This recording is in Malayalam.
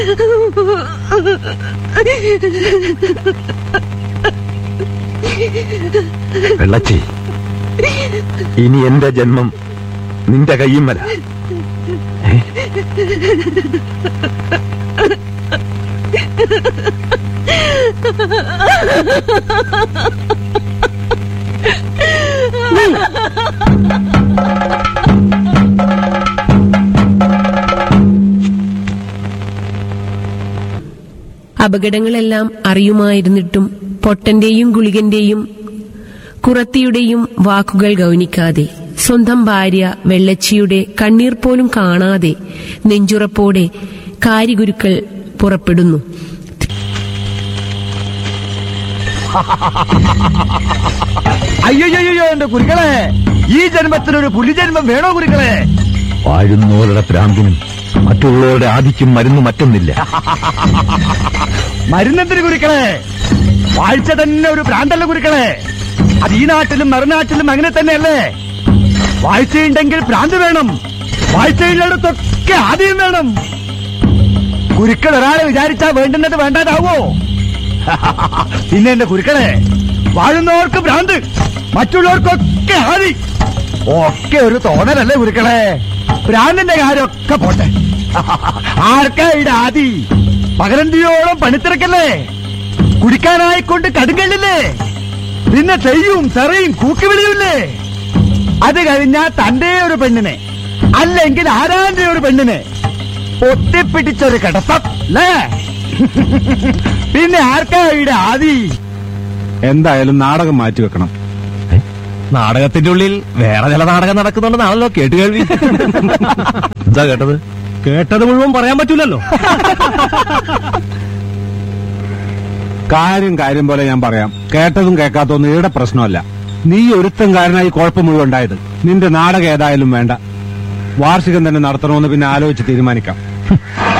വെള്ളച്ചി ഇനി എന്റെ ജന്മം നിന്റെ കയ്യുമ്മല അപകടങ്ങളെല്ലാം അറിയുമായിരുന്നിട്ടും പൊട്ടന്റെയും ഗുളികന്റെയും കുറത്തിയുടെയും വാക്കുകൾ ഗൗനിക്കാതെ സ്വന്തം ഭാര്യ വെള്ളച്ചിയുടെ കണ്ണീർ പോലും കാണാതെ നെഞ്ചുറപ്പോടെ കാരിഗുരുക്കൾ പുറപ്പെടുന്നു അയ്യോ എന്റെ കുരുക്കളെ ഈ ജന്മത്തിനൊരു പുലിജന്മം വേണോ കുരുക്കളെ വാഴുന്നവരുടെ പ്രാന്തിനും മറ്റുള്ളവരുടെ ആദിക്കും മരുന്ന് മറ്റൊന്നില്ല മരുന്നെന്തിന് കുരുക്കളെ വാഴ്ച തന്നെ ഒരു ഭ്രാന്തല്ല കുരുക്കളെ അത് ഈ നാട്ടിലും മറുനാട്ടിലും അങ്ങനെ തന്നെയല്ലേ വാഴ്ചയുണ്ടെങ്കിൽ ഭ്രാന്ത് വേണം വാഴ്ചയുള്ളിടത്തൊക്കെ ആദ്യം വേണം കുരുക്കൾ ഒരാളെ വിചാരിച്ചാ വേണ്ടുന്നത് വേണ്ടാതാവോ പിന്നെ എന്റെ കുരുക്കളെ വാഴുന്നവർക്ക് ഭ്രാന്ത് മറ്റുള്ളവർക്കൊക്കെ ആദി ഒക്കെ ഒരു തോന്നലല്ലേ കുരുക്കളെ ഭ്രാന്തിന്റെ കാര്യമൊക്കെ പോട്ടെ ആർക്കാ ഇവിടെ ആദി പകരന്തിയോളം പണിത്തിരക്കല്ലേ കുടിക്കാനായിക്കൊണ്ട് കടുങ്കല്ലില്ലേ പിന്നെ ചെയ്യും തെറയും കൂക്കിവിളിയുമില്ലേ അത് കഴിഞ്ഞാ തന്റെ ഒരു പെണ്ണിനെ അല്ലെങ്കിൽ ആരാന്റെ ഒരു പെണ്ണിനെ ഒത്തിപ്പിടിച്ചൊരു കിടത്തം അല്ലേ പിന്നെ ആർക്കാ ഇവിടെ ആദി എന്തായാലും നാടകം മാറ്റി വെക്കണം നാടകത്തിന്റെ ഉള്ളിൽ വേറെ ചില നാടകം നടക്കുന്നുണ്ടെന്നാണല്ലോ കേട്ട് കേൾവി എന്താ കേട്ടത് കേട്ടത് മുഴുവൻ പറയാൻ പറ്റൂലല്ലോ കാര്യം കാര്യം പോലെ ഞാൻ പറയാം കേട്ടതും കേൾക്കാത്തതൊന്നും ഇവിടെ പ്രശ്നമല്ല നീ ഒരുത്തം കാരനായി കുഴപ്പം മുഴുവൻ ഉണ്ടായത് നിന്റെ നാടകം ഏതായാലും വേണ്ട വാർഷികം തന്നെ നടത്തണമെന്ന് പിന്നെ ആലോചിച്ച് തീരുമാനിക്കാം